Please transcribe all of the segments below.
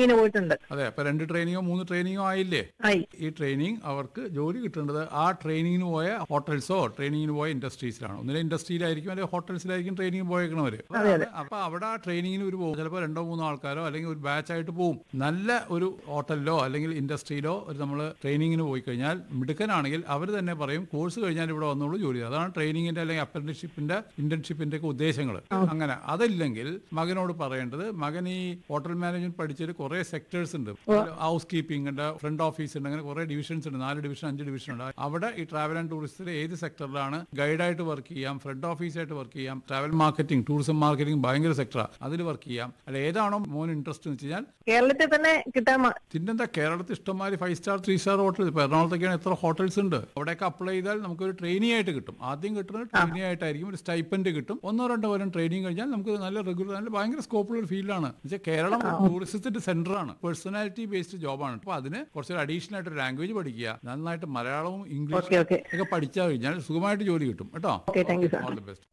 ട്രെയിനിങ്ങിന് പോയിട്ടുണ്ട് അതെ അപ്പൊ രണ്ട് ട്രെയിനിങ്ങോ മൂന്ന് ട്രെയിനിങ്ങോ ആയില്ലേ ആയി ഈ ട്രെയിനിങ് അവർക്ക് ജോലി കിട്ടേണ്ടത് ആ ട്രെയിനിങ്ങിന് പോയ ഹോട്ടൽസോ ട്രെയിനിങ്ങിന് പോയ ഇൻഡസ്ട്രീസിലാണ് ഒന്നിലെ ഇൻഡസ്ട്രിയിലായിരിക്കും അല്ലെങ്കിൽ ഹോട്ടൽസിലായിരിക്കും ട്രെയിനിങ് പോയേക്കണവര് അപ്പൊ അവിടെ ആ ട്രെയിനിങ്ങിന് ഒരു പോകും ചിലപ്പോൾ രണ്ടോ മൂന്നോ ആൾക്കാരോ അല്ലെങ്കിൽ ഒരു ബാച്ച് ആയിട്ട് പോകും നല്ല ഒരു ഹോട്ടലിലോ അല്ലെങ്കിൽ ഇൻഡസ്ട്രിയിലോ ഒരു നമ്മൾ ട്രെയിനിങ്ങിന് പോയി കഴിഞ്ഞാൽ മിടുക്കനാണെങ്കിൽ അവർ തന്നെ പറയും കോഴ്സ് കഴിഞ്ഞാൽ ഇവിടെ വന്നോളൂ ജോലി ചെയ്യും. അതാണ് ട്രെയിനിങ്ങിന്റെ അല്ലെങ്കിൽ അപ്രന്റീഷിപ്പിന്റെ ഇന്റേൺഷിപ്പിന്റെ ഒക്കെ ഉദ്ദേശങ്ങൾ അങ്ങനെ അതില്ലെങ്കിൽ മകനോട് പറയേണ്ടത് മകൻ ഈ ഹോട്ടൽ മാനേജ്മെന്റ് പഠിച്ചൊരു കുറെ സെക്ടേഴ്സ് ഉണ്ട് ഹൗസ് കീപ്പിംഗ് ഉണ്ട് ഫ്രണ്ട് ഓഫീസ് ഉണ്ട് അങ്ങനെ കുറെ ഡിവിഷൻസ് ഉണ്ട് നാല് ഡിവിഷൻ അഞ്ച് ഡിവിഷൻ ഉണ്ട് അവിടെ ഈ ട്രാവൽ ആൻഡ് ടൂറിസത്തിൽ ഏത് സെക്ടറിലാണ് ഗൈഡായിട്ട് വർക്ക് ചെയ്യാം ഫ്രണ്ട് ഓഫീസായിട്ട് വർക്ക് ചെയ്യാം ട്രാവൽ മാർക്കറ്റിംഗ് ടൂറിസം മാർക്കറ്റിംഗ് ഭയങ്കര സെക്ടറാണ് അതിൽ വർക്ക് ചെയ്യാം അല്ല ഏതാണോ മോൻ ഇൻട്രസ്റ്റ് എന്ന് വെച്ച് കഴിഞ്ഞാൽ കേരളത്തിൽ തന്നെ കിട്ടാൻ മ- പിന്നെന്താ കേരളത്തിൽ ഇഷ്ടംമാതിരി five star three star hotel ഇപ്പൊ എറണാകുളത്തൊക്കെയാണ് എത്ര ഹോട്ടൽസ് ഉണ്ട് അവിടെയൊക്കെ അപ്ലൈ ചെയ്താൽ നമുക്കൊരു ട്രെയിനി ആയിട്ട് കിട്ടും ആദ്യം കിട്ടുന്നത് ട്രെയിനി ആയിട്ടായിരിക്കും ഒരു സ്റ്റൈപ്പൻഡ് കിട്ടും ഒന്നോ രണ്ടോ കൊല്ലം ട്രെയിനിങ് കഴിഞ്ഞാൽ നമുക്ക് നല്ല റെഗുലർ നല്ല ഭയങ്കര സ്കോപ്പുള്ള ഒരു ഫീൽഡാണ് വെച്ചാൽ കേരളം ടൂറിസത്തിന്റെ സെന്റർ ആണ് പേഴ്സണാലിറ്റി ബേസ്ഡ് ജോബാണ് അപ്പൊ അതിന് കുറച്ചൊരു അഡീഷണൽ ആയിട്ട് ലാംഗ്വേജ് പഠിക്കുക നന്നായിട്ട് മലയാളവും ഓക്കെ ഇംഗ്ലീഷും ഓക്കെ ഒക്കെ പഠിച്ചാൽ കഴിഞ്ഞാൽ സുഖമായിട്ട് ജോലി കിട്ടും കേട്ടോ okay thank you sir all the best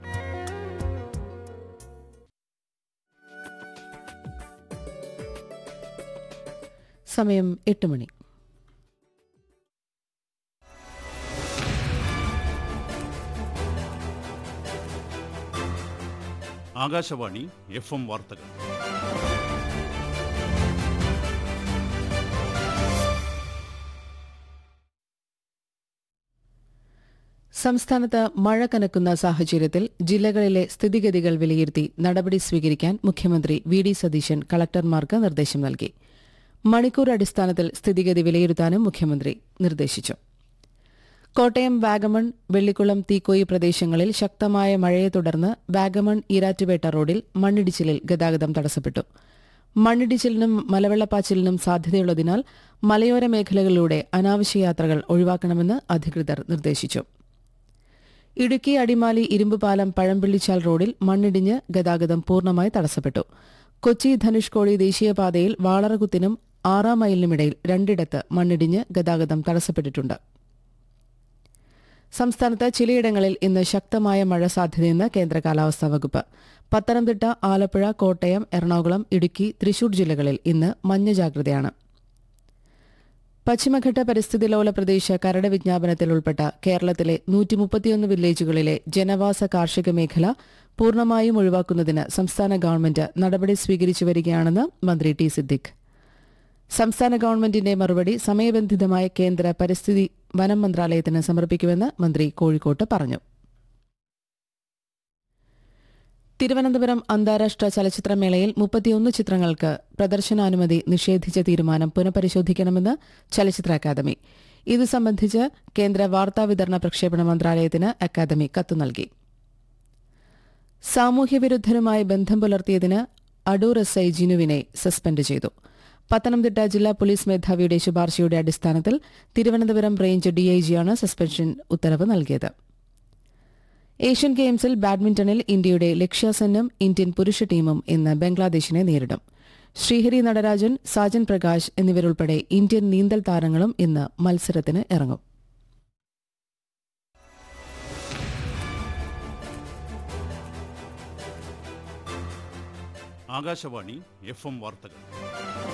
സമയം എട്ട് മണി ആകാശവാണി എഫ് എം വാർത്തകൾ സംസ്ഥാനത്ത് മഴ കനക്കുന്ന സാഹചര്യത്തിൽ ജില്ലകളിലെ സ്ഥിതിഗതികൾ വിലയിരുത്തി നടപടി സ്വീകരിക്കാൻ മുഖ്യമന്ത്രി വി ഡി സതീശൻ കളക്ടർമാർക്ക് നിർദ്ദേശം നൽകി മണിക്കൂർ അടിസ്ഥാനത്തിൽ സ്ഥിതിഗതി വിലയിരുത്താനും മുഖ്യമന്ത്രി നിർദ്ദേശിച്ചു കോട്ടയം വാഗമൺ വെള്ളിക്കുളം തീക്കോയി പ്രദേശങ്ങളിൽ ശക്തമായ മഴയെ തുടർന്ന് വാഗമൺ ഈരാറ്റുപേട്ട റോഡിൽ മണ്ണിടിച്ചിലിൽ ഗതാഗതം തടസ്സപ്പെട്ടു മണ്ണിടിച്ചിലിനും മലവെള്ളപ്പാച്ചിലിനും സാധ്യതയുള്ളതിനാൽ മലയോര മേഖലകളിലൂടെ അനാവശ്യ യാത്രകൾ ഒഴിവാക്കണമെന്ന് അധികൃതർ നിർദ്ദേശിച്ചു ഇടുക്കി അടിമാലി ഇരുമ്പുപാലം പഴമ്പിള്ളിച്ചാൽ റോഡിൽ മണ്ണിടിഞ്ഞ് ഗതാഗതം പൂർണ്ണമായി തടസ്സപ്പെട്ടു കൊച്ചി ധനുഷ്കോടി ദേശീയപാതയിൽ വാളറകുത്തിനും ആറാം മൈലിനുമിടയിൽ രണ്ടിടത്ത് മണ്ണിടിഞ്ഞ് ഗതാഗതം തടസ്സപ്പെട്ടിട്ടുണ്ട് സംസ്ഥാനത്ത് ചിലയിടങ്ങളിൽ ഇന്ന് ശക്തമായ മഴ സാധ്യതയെന്ന് കേന്ദ്ര കാലാവസ്ഥാ വകുപ്പ് പത്തനംതിട്ട ആലപ്പുഴ കോട്ടയം എറണാകുളം ഇടുക്കി തൃശൂർ ജില്ലകളിൽ ഇന്ന് മഞ്ഞ ജാഗ്രതയാണ് പശ്ചിമഘട്ട പരിസ്ഥിതി ലോല പ്രദേശ കരട് വിജ്ഞാപനത്തിൽ ഉൾപ്പെട്ട കേരളത്തിലെ നൂറ്റിമുപ്പത്തിയൊന്ന് വില്ലേജുകളിലെ ജനവാസ കാർഷിക മേഖല പൂർണ്ണമായും ഒഴിവാക്കുന്നതിന് സംസ്ഥാന ഗവൺമെന്റ് നടപടി സ്വീകരിച്ചു വരികയാണെന്ന് മന്ത്രി ടി സിദ്ദിഖ് സംസ്ഥാന ഗവൺമെന്റിന്റെ മറുപടി സമയബന്ധിതമായ കേന്ദ്ര പരിസ്ഥിതി വനം മന്ത്രാലയത്തിന് സമർപ്പിക്കുമെന്ന് മന്ത്രി കോഴിക്കോട്ട് പറഞ്ഞു തിരുവനന്തപുരം അന്താരാഷ്ട്ര ചലച്ചിത്രമേളയിൽ മുപ്പത്തിയൊന്ന് ചിത്രങ്ങൾക്ക് പ്രദർശനാനുമതി നിഷേധിച്ച തീരുമാനം പുനഃപരിശോധിക്കണമെന്ന് ചലച്ചിത്ര അക്കാദമി ഇത് സംബന്ധിച്ച് കേന്ദ്ര വാർത്താവിതരണ പ്രക്ഷേപണ മന്ത്രാലയത്തിന് അക്കാദമി കത്ത് നൽകി സാമൂഹ്യവിരുദ്ധരുമായി ബന്ധം പുലർത്തിയതിന് അടൂർ എസ് ഐ ജിനുവിനെ സസ്പെൻഡ് ചെയ്തു പത്തനംതിട്ട ജില്ലാ പോലീസ് മേധാവിയുടെ ശുപാർശയുടെ അടിസ്ഥാനത്തിൽ തിരുവനന്തപുരം റേഞ്ച് ഡിഐജിയാണ് സസ്പെൻഷൻ ഉത്തരവ് നൽകിയത് ഏഷ്യൻ ഗെയിംസിൽ ബാഡ്മിന്റണിൽ ഇന്ത്യയുടെ ലക്ഷ്യ സെന്നും ഇന്ത്യൻ പുരുഷ ടീമും ഇന്ന് ബംഗ്ലാദേശിനെ നേരിടും ശ്രീഹരി നടരാജൻ സാജൻ പ്രകാശ് എന്നിവരുൾപ്പെടെ ഇന്ത്യൻ നീന്തൽ താരങ്ങളും ഇന്ന് മത്സരത്തിന് ഇറങ്ങും ആകാശവാണി എഫ് എം വാർത്തകൾ